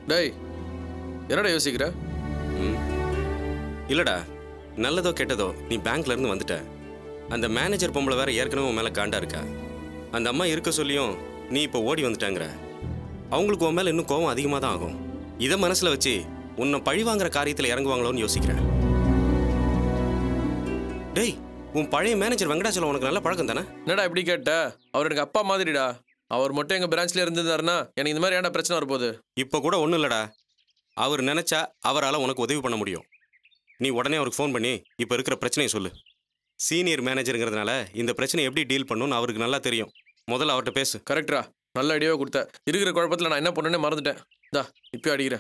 டேய் என்னடா யோசிக்கிற ம். இல்லடா நல்லதோ கெட்டதோ நீ பேங்க்ல இருந்து வந்துட்ட அந்த மேனேஜர் பொம்பளை வேற ஏற்கனவே உன் மேல காண்டா இருக்கா அந்த அம்மா இருக்க சொல்லியும் நீ இப்போ ஓடி வந்துட்டாங்கிற அவங்களுக்கு உன் மேல இன்னும் கோவம் அதிகமாக தான் ஆகும் இதை மனசுல வச்சு உன்னை பழி வாங்குற காரியத்தில் இறங்குவாங்களோன்னு யோசிக்கிறேன் டேய் உன் பழைய மேனேஜர் வெங்கடாச்சலம் உனக்கு நல்ல பழக்கம் தானே என்னடா இப்படி கேட்ட அவர் எனக்கு அப்பா மாதிரிடா அவர் மட்டும் எங்க பிரான்ச்ல இருந்திருந்தாருன்னா எனக்கு இந்த மாதிரி ஏன்டா பிரச்சனை வரப்போகுது இப்போ கூட ஒன்றும் இல்லைடா அவர் நினைச்சா அவரால் உனக்கு உதவி பண்ண முடியும் நீ உடனே அவருக்கு ஃபோன் பண்ணி இப்போ இருக்கிற பிரச்சனையை சொல்லு சீனியர் மேனேஜருங்கிறதுனால இந்த பிரச்சனையை எப்படி டீல் பண்ணணும்னு அவருக்கு நல்லா தெரியும் முதல்ல அவர்கிட்ட பேசு கரெக்டா நல்ல ஐடியாவே கொடுத்த இருக்கிற குழப்பத்துல நான் என்ன பண்ணேன்னு மறந்துட்டேன் தா இப்போ அடிக்கிறேன்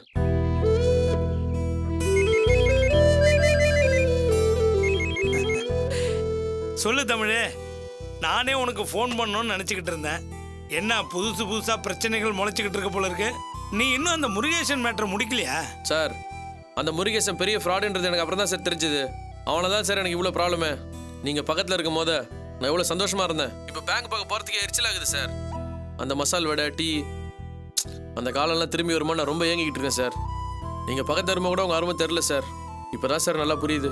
சொல்லு தமிழே நானே உனக்கு ஃபோன் பண்ணணும்னு நினச்சிக்கிட்டு இருந்தேன் என்ன புதுசு புதுசாக பிரச்சனைகள் முளைச்சிக்கிட்டு இருக்க போல இருக்கு நீ இன்னும் அந்த முருகேசன் மேட்ரை முடிக்கலையா சார் அந்த முருகேசன் பெரிய ஃப்ராடுன்றது எனக்கு அப்புறம் தான் சார் தெரிஞ்சது அவனை தான் சார் எனக்கு இவ்வளோ ப்ராப்ளமே நீங்கள் பக்கத்தில் இருக்கும் போது நான் எவ்வளோ சந்தோஷமா இருந்தேன் இப்போ பேங்க் பார்க்க போகிறதுக்கே எரிச்சல் ஆகுது சார் அந்த மசால் வடை டீ அந்த காலம்லாம் திரும்பி வருமா நான் ரொம்ப ஏங்கிக்கிட்டு இருக்கேன் சார் நீங்கள் பக்கத்து வரும்போது கூட உங்கள் அருமை தெரில சார் இப்போ தான் சார் நல்லா புரியுது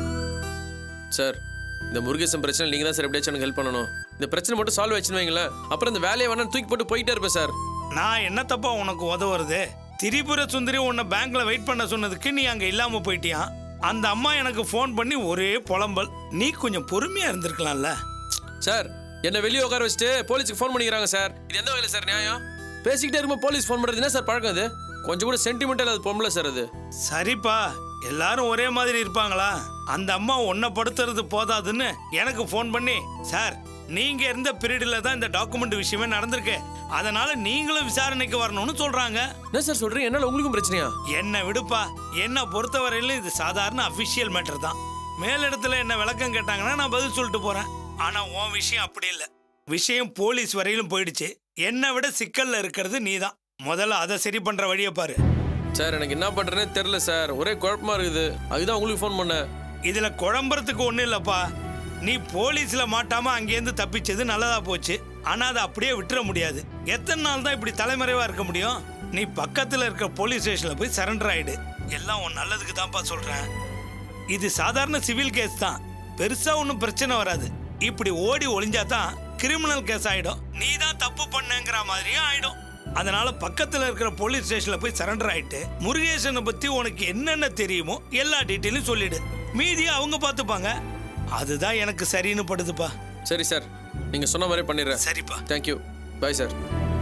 சார் இந்த முருகேசன் பிரச்சனை நீங்கள் தான் சார் எப்படியாச்சும் எனக்கு ஹெல்ப் பண்ணணும் இந்த பிரச்சனை மட்டும் சால்வ் ஆச்சுன்னு வைங்களேன் அப்புறம் இந்த வேலையை வேணா தூக்கி போட்டு போயிட்டே இருப்பேன் சார் நான் என்ன தப்பா உனக்கு உதவுறது திரிபுர சுந்தரி உன்னை பேங்க்ல வெயிட் பண்ண சொன்னதுக்கு நீ அங்க இல்லாம போயிட்டியான் அந்த அம்மா எனக்கு ஃபோன் பண்ணி ஒரே புலம்பல் நீ கொஞ்சம் பொறுமையா இருந்திருக்கலாம்ல சார் என்ன வெளியே உட்கார வச்சுட்டு போலீஸுக்கு ஃபோன் பண்ணிக்கிறாங்க சார் இது எந்த வகையில் சார் நியாயம் பேசிக்கிட்டே இருக்கும்போது போலீஸ் ஃபோன் பண்ணுறது என்ன சார் பழக்கம் இது கொஞ்சம் கூட சென்டிமெண்டல் அது பொம்பளை சார் அது சரிப்பா எல்லாரும் ஒரே மாதிரி இருப்பாங்களா அந்த அம்மா உன்னை படுத்துறது போதாதுன்னு எனக்கு ஃபோன் பண்ணி சார் நீங்க இருந்த பீரியடில் தான் இந்த டாக்குமெண்ட் விஷயமே நடந்திருக்கு அதனால நீங்களும் விசாரணைக்கு வரணும்னு சொல்றாங்க என்ன சார் சொல்றீங்க என்னால உங்களுக்கும் பிரச்சனையா என்ன விடுப்பா என்ன பொறுத்தவரையிலும் இது சாதாரண அபிஷியல் மேட்டர் தான் மேலிடத்துல என்ன விளக்கம் கேட்டாங்கன்னா நான் பதில் சொல்லிட்டு போறேன் ஆனா உன் விஷயம் அப்படி இல்லை விஷயம் போலீஸ் வரையிலும் போயிடுச்சு என்னை விட சிக்கல்ல இருக்கிறது நீதான் முதல்ல அதை சரி பண்ற வழியை பாரு சார் எனக்கு என்ன பண்றேனே தெரியல சார் ஒரே குழப்பமா இருக்குது அதுதான் உங்களுக்கு ஃபோன் பண்ணேன் இதுல குழம்புறதுக்கு ஒண்ணும் இல்லப்பா நீ போலீஸ்ல மாட்டாம அங்கேருந்து தப்பிச்சது நல்லதா போச்சு ஆனா அதை அப்படியே விட்டுற முடியாது எத்தனை நாள் தான் இப்படி தலைமறைவா இருக்க முடியும் நீ பக்கத்துல இருக்க போலீஸ் ஸ்டேஷன்ல போய் சரண்டர் ஆயிடு எல்லாம் உன் நல்லதுக்கு தான்ப்பா சொல்றேன் இது சாதாரண சிவில் கேஸ் தான் பெருசா ஒன்றும் பிரச்சனை வராது இப்படி ஓடி ஒளிஞ்சா தான் கிரிமினல் கேஸ் ஆயிடும் நீ தான் தப்பு பண்ணங்கிற மாதிரியும் ஆயிடும் அதனால பக்கத்துல இருக்கிற போலீஸ் ஸ்டேஷன்ல போய் சரண்டர் ஆயிட்டு முருகேசனை பத்தி உனக்கு என்னென்ன தெரியுமோ எல்லா டீட்டெயிலும் சொல்லிடு மீதியை அவங்க பார்த்துப்பாங்க அதுதான் எனக்கு சரின்னு படுதுப்பா சரி சார் நீங்க சொன்ன மாதிரி பண்ணிடுறேன் சரிப்பா தேங்க்யூ பாய் சார்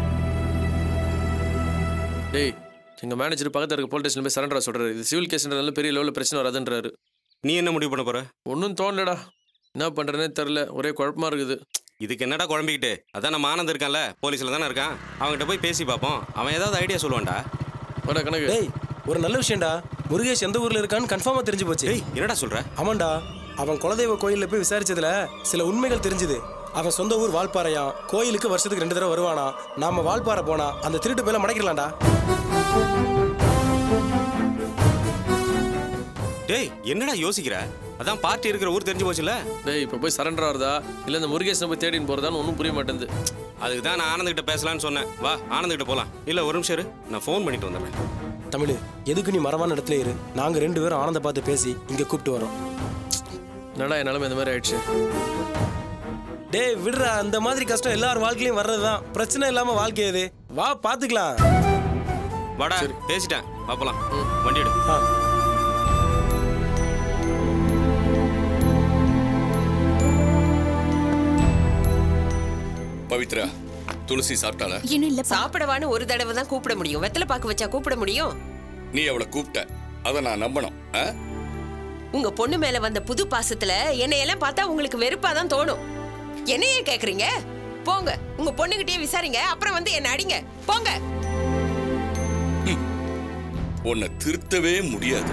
டேய் எங்க மேனேஜர் பக்கத்துல இருக்க போலீஸ் ஸ்டேஷன் போய் சரண்டரா சொல்றாரு இது சிவில் கேஸ்ன்றதால பெரிய லெவலில் பிரச்சனை வராதுன்றாரு நீ என்ன முடிவு பண்ண போற ஒன்றும் தோணலடா என்ன பண்றேனே தெரில ஒரே குழப்பமா இருக்குது இதுக்கு என்னடா குழம்பிக்கிட்டு அதான் நம்ம ஆனந்த் இருக்கான்ல போலீஸ்ல தானே இருக்கான் அவன்கிட்ட போய் பேசி பார்ப்போம் அவன் ஏதாவது ஐடியா சொல்லுவான்டா வாடா கணக்கு டேய் ஒரு நல்ல விஷயம்டா முருகேஷ் எந்த ஊர்ல இருக்கான்னு கன்ஃபார்மா தெரிஞ்சு போச்சு டேய் என்னடா சொல்ற ஆமாண்டா அவன் குலதெய்வ கோயில்ல போய் விசாரிச்சதுல சில உண்மைகள் தெரிஞ்சுது அவன் சொந்த ஊர் வால்பாறையா கோயிலுக்கு வருஷத்துக்கு ரெண்டு தடவை வருவானா நாம வால்பாறை போனா அந்த திருட்டு பேல மடக்கிடலாம்டா டேய் என்னடா யோசிக்கிற அதான் பார்ட்டி இருக்கிற ஊர் தெரிஞ்சு போச்சுல டேய் இப்போ போய் சரண்டர் ஆகுதா இல்லை இந்த முருகேசனை போய் தேடின்னு போறதான்னு ஒன்றும் புரிய மாட்டேங்குது அதுக்கு தான் நான் ஆனந்த் கிட்ட பேசலாம்னு சொன்னேன் வா ஆனந்த் கிட்ட போலாம் இல்ல ஒரு நிமிஷம் இரு நான் ஃபோன் பண்ணிட்டு வந்துடுறேன் தமிழ் எதுக்கு நீ மரமான இடத்துல இரு நாங்க ரெண்டு பேரும் ஆனந்த பார்த்து பேசி இங்க கூப்பிட்டு வரோம் என்னடா என் நிலைமை இந்த மாதிரி ஆயிடுச்சு டேய் விடுறா அந்த மாதிரி கஷ்டம் எல்லார் வாழ்க்கையிலும் வர்றதுதான் பிரச்சனை இல்லாம வாழ்க்கை இது வா பாத்துக்கலாம் வாடா பேசிட்டேன் வா போலாம் வண்டி எடு ஆ. பவித்ரா துளசி சாப்பிட்டாளா இன்னும் இல்லப்பா சாப்பிடவான்னு ஒரு தடவை தான் கூப்பிட முடியும் வெத்தலை பாக்கு வச்சா கூப்பிட முடியும் நீ அவளை கூப்பிட்ட அதை நான் நம்பணும் ஆ? உங்க பொண்ணு மேல வந்த புது பாசத்துல என்னையெல்லாம் பார்த்தா உங்களுக்கு வெறுப்பா தான் தோணும் என்னையே கேக்குறீங்க போங்க உங்க பொண்ணுகிட்டயே விசாரிங்க அப்புறம் வந்து என்ன அடிங்க போங்க உன்னை திருத்தவே முடியாது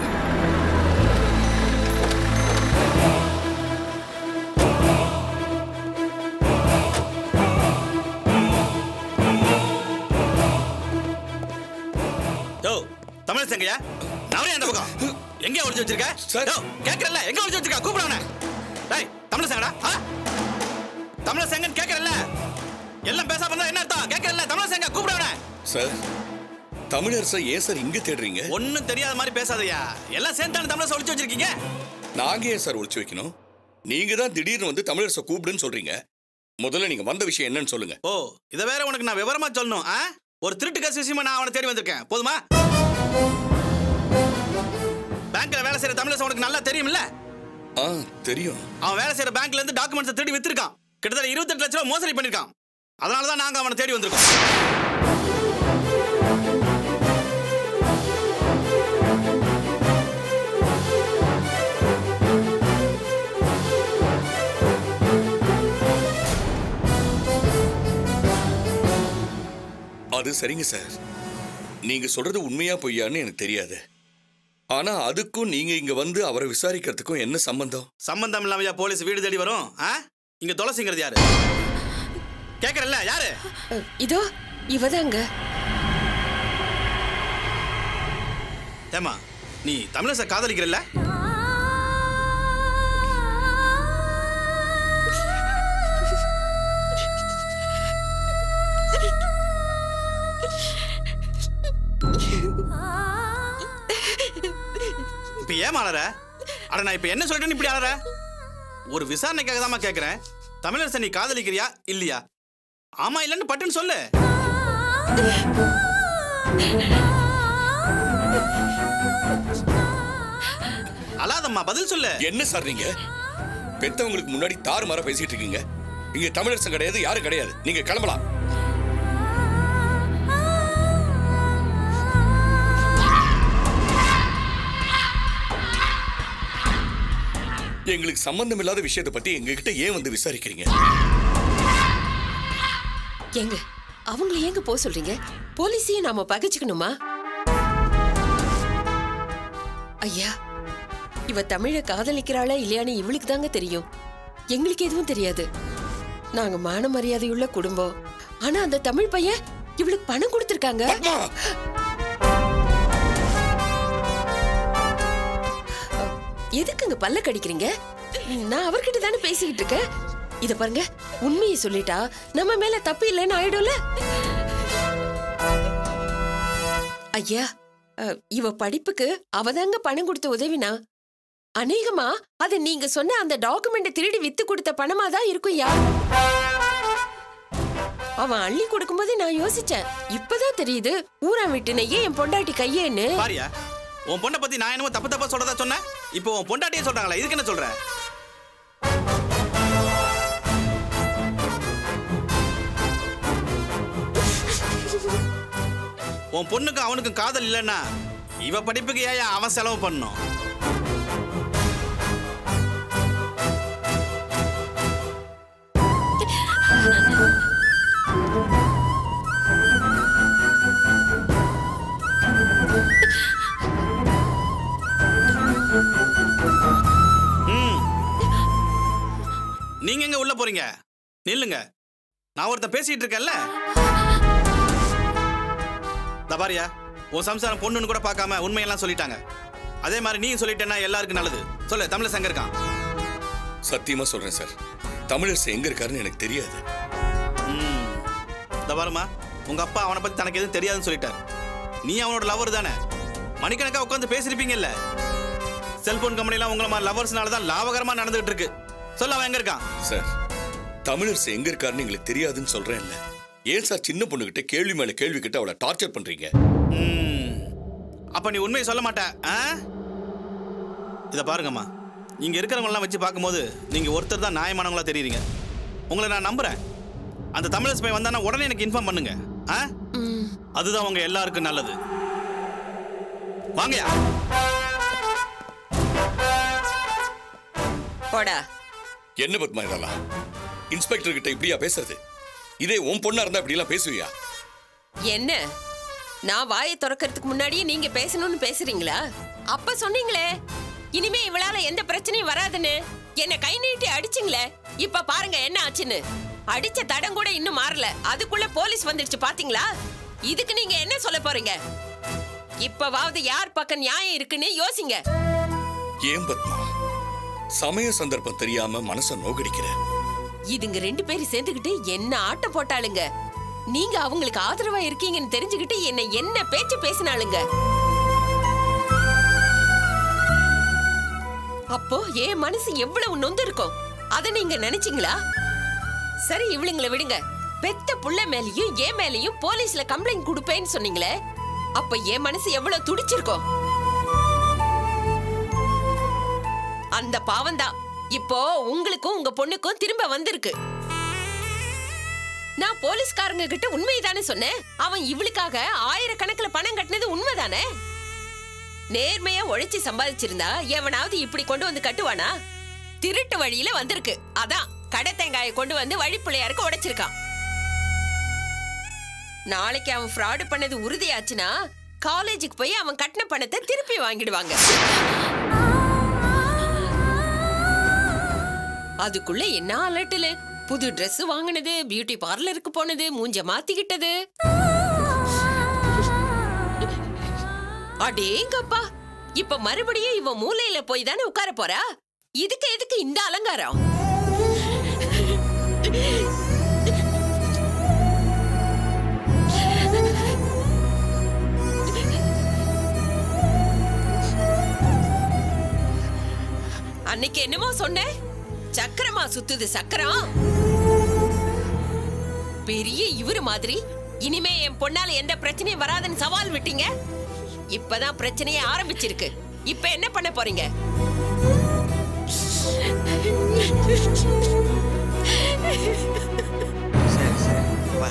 யோ தமிழ் சங்கையா நவரே அந்த பக்கம் எங்க ஒளிச்சு வச்சிருக்க சார். யோ கேக்குறல்ல எங்க ஒளிச்சு வச்சிருக்க கூப்பிடுவானே டேய் தமிழ் சங்கடா ஆ தமிழ் சங்கன் கேக்குறல்ல எல்லாம் பேசாம இருந்தா என்ன அர்த்தம் கேக்குறல்ல தமிழ் சங்க கூப்பிடுவானே சார் தமிழரசை ஏன் சார் இங்க தேடுறீங்க ஒன்னும் தெரியாத மாதிரி பேசாதயா எல்லாம் சேர்ந்தானு தமிழரச ஒளிச்சு வச்சிருக்கீங்க நாங்க ஏன் சார் ஒளிச்சு வைக்கணும் நீங்க தான் திடீர்னு வந்து தமிழரசை கூப்பிடுன்னு சொல்றீங்க முதல்ல நீங்க வந்த விஷயம் என்னன்னு சொல்லுங்க ஓ இத வேற உனக்கு நான் விவரமா சொல்லணும் ஆ? ஒரு திருட்டு கேஸ் விஷயமா நான் அவனை தேடி வந்திருக்கேன் போதுமா பேங்க்ல வேலை செய்யற தமிழரசன் உனக்கு நல்லா தெரியும்ல ஆ தெரியும் அவன் வேலை செய்யற பேங்க்ல இருந்து டாக்குமெண்ட்ஸ் திருடி வித்திருக்கான் கிட்டத்தட்ட இருபத்தெட்டு லட்சம் ரூபாய் மோசடி பண்ணிருக்கான் அதனால தான் நாங்க அவனை தேடி வந்திருக்கோம் அது சரிங்க சார் நீங்க சொல்றது உண்மையா பொய்யான்னு எனக்கு தெரியாது ஆனா அதுக்கும் நீங்க இங்க வந்து அவரை விசாரிக்கிறதுக்கும் என்ன சம்பந்தம் சம்பந்தம் இல்லாமயா போலீஸ் வீடு தேடி வரும் ஆ? இங்க துளசிங்கிறது யாரு கேக்குறல்ல யாரு அ, இதோ இவதாங்க ஏமா நீ தமிழரச காதலிக்கிறல்ல இப்ப ஏன் அலற அட நான் இப்ப என்ன சொல்றேன்னு இப்படி அலற ஒரு விசாரணைக்காக தான் கேக்குறேன் தமிழரசன் நீ காதலிக்கிறியா இல்லையா ஆமா இல்லன்னு பட்டுன்னு சொல்லு அழாதம்மா பதில் சொல்லு என்ன சார் நீங்க பெத்தவங்களுக்கு முன்னாடி தாறு மாற பேசிட்டு இருக்கீங்க இங்க தமிழரசன் கிடையாது யாரும் கிடையாது நீங்க கிளம்பலாம் எங்களுக்கு சம்பந்தம் இல்லாத விஷயத்தை பத்தி எங்ககிட்ட ஏன் வந்து விசாரிக்கிறீங்க ஏங்க அவங்கள ஏங்க போக சொல்றீங்க போலீஸையும் நாம பகைச்சுக்கணுமா ஐயா இவ தமிழ காதலிக்கிறாளா இல்லையான்னு இவளுக்கு தாங்க தெரியும் எங்களுக்கு எதுவும் தெரியாது நாங்க மான மரியாதையுள்ள குடும்பம் ஆனா அந்த தமிழ் பையன் இவளுக்கு பணம் கொடுத்திருக்காங்க பத்மா எதுக்குங்க பல்ல கடிக்கிறீங்க நான் அவர்கிட்ட தானே பேசிக்கிட்டு இருக்கேன் இத பாருங்க உண்மையை சொல்லிட்டா நம்ம மேல தப்பு இல்லைன்னு ஆயிடும்ல ஐயா அஹ், இவ படிப்புக்கு அவதாங்க பணம் கொடுத்து உதவினா அநேகமா அது நீங்க சொன்ன அந்த டாக்குமெண்ட் திருடி வித்து கொடுத்த பணமா தான் இருக்கும் யா அவன் அள்ளி கொடுக்கும்போது நான் யோசிச்சேன் இப்பதான் தெரியுது ஊரா விட்டுனையே என் பொண்டாட்டி கையேன்னு பாரியா உன் பொண்ணை பத்தி நான் என்னமோ தப்பு தப்பா சொல்றதா சொன்னேன் இப்போ உன் பொண்டாட்டியே சொல்றாங்களா இதுக்கு என்ன சொல்ற உன் பொண்ணுக்கு அவனுக்கும் காதல் இல்லைன்னா இவ படிப்புக்கு ஏன் அவன் செலவு பண்ணும் ம். நீங்க எங்க உள்ள போறீங்க நில்லுங்க நான் ஒருத்தன் பேசிட்டு இருக்கேன்ல தபாரியா உன் சம்சாரம் பொண்ணுன்னு கூட பார்க்காம உண்மையெல்லாம் சொல்லிட்டாங்க அதே மாதிரி நீயும் சொல்லிட்டேன்னா எல்லாருக்கும் நல்லது சொல்லு தமிழ சங்க இருக்கான் சத்தியமா சொல்றேன் சார் தமிழரசன் எங்க இருக்காருன்னு எனக்கு தெரியாது ம். இந்த பாருமா உங்க அப்பா அவனை பத்தி தனக்கு எதுவும் தெரியாதுன்னு சொல்லிட்டார் நீ அவனோட லவர் தானே மணிக்கணக்கா உட்காந்து பேசிருப்பீங்கல்ல செல்போன் கம்பெனிலாம் உங்களை மாதிரி லவர்ஸ்னால தான் லாபகரமா நடந்துகிட்டு இருக்கு சொல்ல அவன் எங்க இருக்கான் சார் தமிழரசு எங்க இருக்காருன்னு எங்களுக்கு தெரியாதுன்னு சொல்றேன்ல ஏன் சார் சின்ன பொண்ணுகிட்ட கேள்வி மேல கேள்வி கிட்ட அவளை டார்ச்சர் பண்றீங்க ம். அப்ப நீ உண்மையை சொல்ல மாட்ட ஆ? இத பாருங்கம்மா இங்க இருக்கிறவங்கலாம் வச்சு பார்க்கும்போது நீங்க ஒருத்தர் தான் நியாயமானவங்களா தெரியுறீங்க உங்களை நான் நம்புறேன் அந்த தமிழரசு பையன் வந்தானா உடனே எனக்கு இன்ஃபார்ம் பண்ணுங்க ஆ? அதுதான் உங்க எல்லாருக்கும் நல்லது வாங்கயா போடா என்ன பத்மா இதெல்லாம் இன்ஸ்பெக்டர் கிட்ட இப்படியா பேசுறது இதே உன் பொண்ணா இருந்தா இப்படி எல்லாம் பேசுவியா என்ன நான் வாயை திறக்கறதுக்கு முன்னாடியே நீங்க பேசணும்னு பேசுறீங்களா அப்ப சொன்னீங்களே இனிமே இவளால எந்த பிரச்சனையும் வராதுன்னு என்ன கை நீட்டி அடிச்சிங்களே இப்ப பாருங்க என்ன ஆச்சுன்னு அடிச்ச தடம் கூட இன்னும் மாறல அதுக்குள்ள போலீஸ் வந்துடுச்சு பாத்தீங்களா இதுக்கு நீங்க என்ன சொல்ல போறீங்க இப்பவாவது யார் பக்கம் நியாயம் இருக்குன்னு யோசிங்க ஏன் பத்மா சமய சந்தர்ப்பம் தெரியாம மனச நோகடிக்கிற இதுங்க ரெண்டு பேரும் சேர்ந்துக்கிட்டு என்ன ஆட்டம் போட்டாளுங்க நீங்க அவங்களுக்கு ஆதரவா இருக்கீங்கன்னு தெரிஞ்சுக்கிட்டு என்ன என்ன பேச்சு பேசினாளுங்க அப்போ என் மனசு எவ்வளவு நொந்து இருக்கும் அத நீங்க நினைச்சீங்களா சரி இவளுங்களை விடுங்க பெத்த புள்ள மேலயும் என் மேலயும் போலீஸ்ல கம்ப்ளைண்ட் கொடுப்பேன்னு சொன்னீங்களே அப்ப என் மனசு எவ்வளவு துடிச்சிருக்கும் அந்த பாவம்தான் இப்போ உங்களுக்கும் உங்க பொண்ணுக்கும் திரும்ப வந்திருக்கு நான் போலீஸ்காரங்க கிட்ட உண்மைதானே சொன்னேன் அவன் இவளுக்காக ஆயிரக்கணக்கில் பணம் கட்டினது உண்மைதானே நேர்மையா உழைச்சி சம்பாதிச்சிருந்தா எவனாவது இப்படி கொண்டு வந்து கட்டுவானா திருட்டு வழியில வந்திருக்கு அதான் கடை தேங்காயை கொண்டு வந்து வழிப்பிள்ளையாருக்கு உடைச்சிருக்கான் நாளைக்கு அவன் ஃப்ராடு பண்ணது உறுதியாச்சுன்னா காலேஜுக்கு போய் அவன் கட்டின பணத்தை திருப்பி வாங்கிடுவாங்க அதுக்குள்ள என்ன அலட்டலு புது Dress வாங்கினது பியூட்டி பார்லருக்கு போனது மூஞ்ச மாத்திக்கிட்டது அடேங்கப்பா இப்ப மறுபடியும் இவ மூலையில போய் தானே உட்கார போறா இதுக்கு எதுக்கு இந்த அலங்காரம் அன்னைக்கு என்னமோ சொன்ன சக்கரமா சுத்துது சக்கரம் பெரிய இவரு மாதிரி இனிமே என் பொண்ணால எந்த பிரச்சனையும் வராதுன்னு சவால் விட்டீங்க இப்பதான் பிரச்சனையே ஆரம்பிச்சிருக்கு இப்ப என்ன பண்ண போறீங்க சரி சரி வா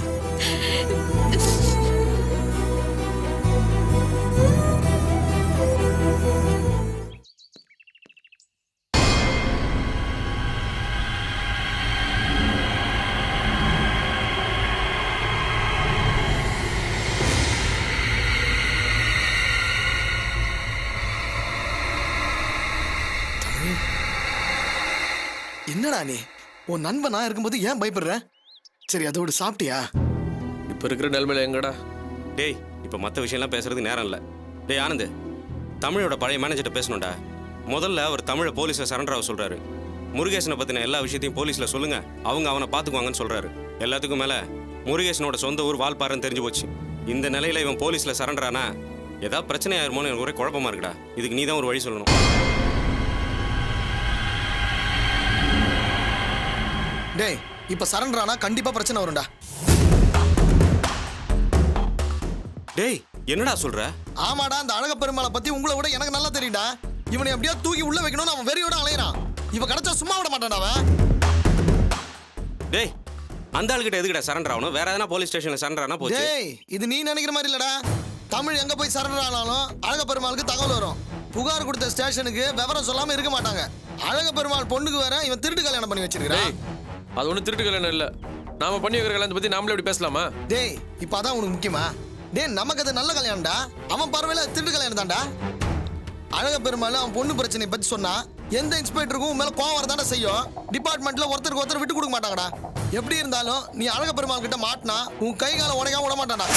என்னடா நீ உன் நண்பன் நான் இருக்கும்போது ஏன் பயப்படுற சரி அதோடு சாப்பிட்டியா இப்ப இருக்கிற நிலைமையில எங்கடா டேய் இப்போ மற்ற விஷயம்லாம் பேசுறதுக்கு நேரம் இல்லை டேய் ஆனந்த் தமிழோட பழைய மேனேஜர்கிட்ட பேசணும்டா முதல்ல அவர் தமிழை போலீஸில் சரண்டர் ஆக சொல்றாரு முருகேசனை பற்றின எல்லா விஷயத்தையும் போலீஸில் சொல்லுங்க அவங்க அவனை பார்த்துக்குவாங்கன்னு சொல்றாரு எல்லாத்துக்கும் மேலே முருகேசனோட சொந்த ஊர் வால்பாறைன்னு தெரிஞ்சு போச்சு இந்த நிலையில இவன் போலீஸில் சரண்டர் ஆனா ஏதாவது பிரச்சனை ஆயிருமோன்னு எனக்கு ஒரே குழப்பமா இருக்குடா இதுக்கு நீ தான் ஒரு வழி சொல்லணும் டேய் இப்ப சரண்டர் ஆனா கண்டிப்பா பிரச்சனை வரும்டா டேய் என்னடா சொல்ற ஆமாடா அந்த அழக பெருமாளை பத்தி உங்களை விட எனக்கு நல்லா தெரியும்டா இவனை எப்படியா தூக்கி உள்ள வைக்கணும்னு அவன் வெறியோட அலையறான் இவன் கிடைச்சா சும்மா விட மாட்டான்டா அவன் டேய் அந்த ஆளுகிட்ட எதுக்குடா சரண்டர் ஆகணும் வேற எதனா போலீஸ் ஸ்டேஷன்ல சரண்டர் ஆனா போச்சு டேய் இது நீ நினைக்கிற மாதிரி இல்லடா தமிழ் எங்க போய் சரண்டர் ஆனாலும் அழக பெருமாளுக்கு தகவல் வரும் புகார் கொடுத்த ஸ்டேஷனுக்கு விவரம் சொல்லாம இருக்க மாட்டாங்க அழக பெருமாள் பொண்ணுக்கு வேற இவன் திருட்டு கல்யாணம் பண்ணி வச்சிருக்கான் டேய் அது ஒன்றும் திருட்டு கல்யாணம் இல்லை நாம பண்ணி வைக்கிற கல்யாணத்தை பத்தி நாமளே இப்படி பேசலாமா டேய் இப்ப அதான் உனக்கு முக்கியமா டேய் நமக்கு அது நல்ல கல்யாணம்டா அவன் பரவாயில்ல திருட்டு கல்யாணம் தான்டா அழக பெருமாள் அவன் பொண்ணு பிரச்சனை பத்தி சொன்னா எந்த இன்ஸ்பெக்டருக்கும் உன் மேல கோவம் வரதானே செய்யும் டிபார்ட்மெண்ட்ல ஒருத்தருக்கு ஒருத்தர் விட்டு கொடுக்க மாட்டாங்கடா எப்படி இருந்தாலும் நீ அழக பெருமாள் கிட்ட மாட்டினா உன் கை காலை உடைக்காம விட மாட்டான்டா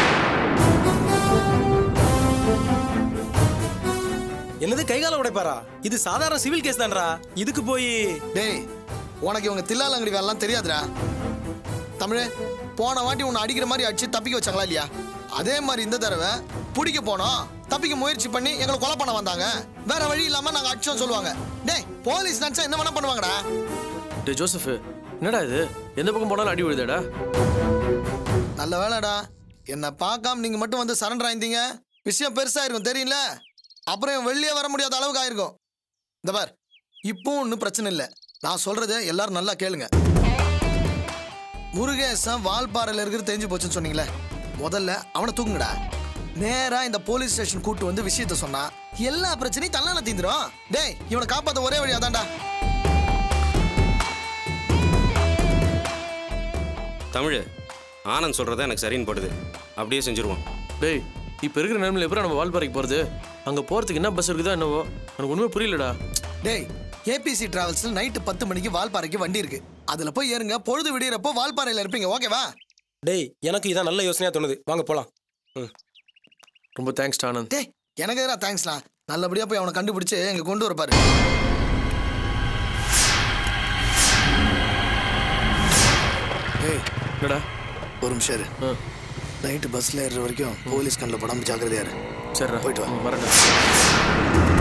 என்னது கைகால உடைப்பாரா இது சாதாரண சிவில் கேஸ் தான்டா இதுக்கு போய் டேய் உனக்கு இவங்க தில்லாலங்கடி வேலைலாம் தெரியாதுடா தமிழே போன வாட்டி உன்னை அடிக்கிற மாதிரி அடிச்சு தப்பிக்க வச்சாங்களா இல்லையா அதே மாதிரி இந்த தடவை பிடிக்க போனோம் தப்பிக்க முயற்சி பண்ணி எங்களை கொலை பண்ண வந்தாங்க வேற வழி இல்லாம நாங்க அடிச்சோம் சொல்லுவாங்க டேய் போலீஸ் நினைச்சா என்ன வேணா பண்ணுவாங்கடா டே ஜோசப் என்னடா இது எந்த பக்கம் போனாலும் அடி விழுதாடா நல்ல வேலைடா என்னை பார்க்காம நீங்க மட்டும் வந்து சரண்டர் ஆயிருந்தீங்க விஷயம் பெருசா இருக்கும் தெரியல அப்புறம் இவன் வெளியே வர முடியாத அளவுக்கு ஆயிருக்கும் இந்த பார் இப்பவும் ஒன்றும் பிரச்சனை இல்லை நான் சொல்றதை எல்லாரும் நல்லா கேளுங்க முருகேசன் வால்பாறையில் இருக்கிறது தெரிஞ்சு போச்சுன்னு சொன்னீங்களே முதல்ல அவனை தூக்குங்கடா நேரா இந்த போலீஸ் ஸ்டேஷன் கூட்டு வந்து விஷயத்த சொன்னா எல்லா பிரச்சனையும் தன்னால தீந்துரும் டேய் இவனை காப்பாத்த ஒரே வழி அதான்டா தமிழ் ஆனந்த் சொல்றத எனக்கு சரின்னு படுது அப்படியே செஞ்சிருவோம் டேய் இப்போ இருக்கிற நிலைமையில எப்பறம் நம்ம வால்பாறைக்கு போறது அங்க போறதுக்கு என்ன பஸ் இருக்குதோ என்னவோ எனக்கு ஒண்ணுமே புரியலடா டேய் ஏபிசி டிராவல்ஸ்ல நைட்டு பத்து மணிக்கு வால்பாறைக்கு வண்டி இருக்கு அதுல போய் ஏறுங்க பொழுது விடியறப்போ வால்பாறையில இருப்பீங்க ஓகேவா டேய் எனக்கு இதான் நல்ல யோசனையா தோணுது வாங்க போலாம் ம் ரொம்ப தேங்க்ஸ் ஆனந்த் டேய் எனக்கு எதிராக தேங்க்ஸ்லாம் நல்லபடியா போய் அவனை கண்டுபிடிச்சு இங்க கொண்டு வர பாரு டேய் என்னடா ஒரு நிமிஷம் இரு ஆ நைட்டு பஸ்ல ஏறுற வரைக்கும் போலீஸ் கண்ணில் படாம ஜாக்கிரதையா இரு சரிடா போயிட்டு வா. ம், வரேன்டா